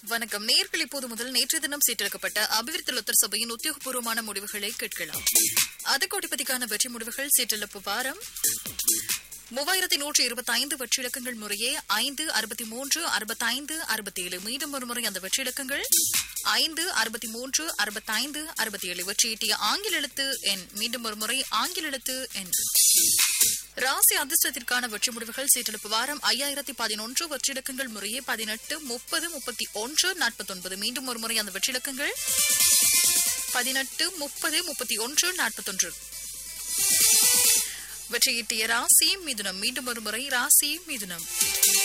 வணக்கம் நேர்கள் இப்போது முதல் நேற்று தினம் சீட்டெடுக்கப்பட்ட அபிவிருத்தி லொத்தர் சபையின் உத்தியோகபூர்வமான முடிவுகளை கேட்கலாம் அது கோடிப்பதிக்கான வெற்றி முடிவுகள் சீட்டெழுப்பு வாரம் மூவாயிரத்தி நூற்றி இருபத்தி ஐந்து வெற்றி இலக்கங்கள் முறையே ஐந்து அறுபத்தி மூன்று அறுபத்தைந்து அறுபத்தி ஏழு மீண்டும் ஒரு முறை அந்த வெற்றி இலக்கங்கள் ஐந்து அறுபத்தி மூன்று அறுபத்தைந்து அறுபத்தி ஏழு வெற்றியீட்டிய ஆங்கில எழுத்து எண் மீண்டும் ஒரு முறை ஆங்கில எழுத்து எண் ராசி அதிர்ஷ்டத்திற்கான வெற்றி முடிவுகள் சீட்டெடுப்பு வாரம் ஐயாயிரத்தி பதினொன்று வெற்றிலக்கங்கள் முறையே பதினெட்டு முப்பது முப்பத்தி ஒன்று நாற்பத்தொன்பது மீண்டும் ஒரு முறை அந்த வெற்றிலக்கங்கள் பதினெட்டு முப்பது முப்பத்தி ஒன்று நாற்பத்தொன்று வெற்றியீட்டிய ராசி மிதுனம் மீண்டும் ஒரு முறை ராசி மிதுனம்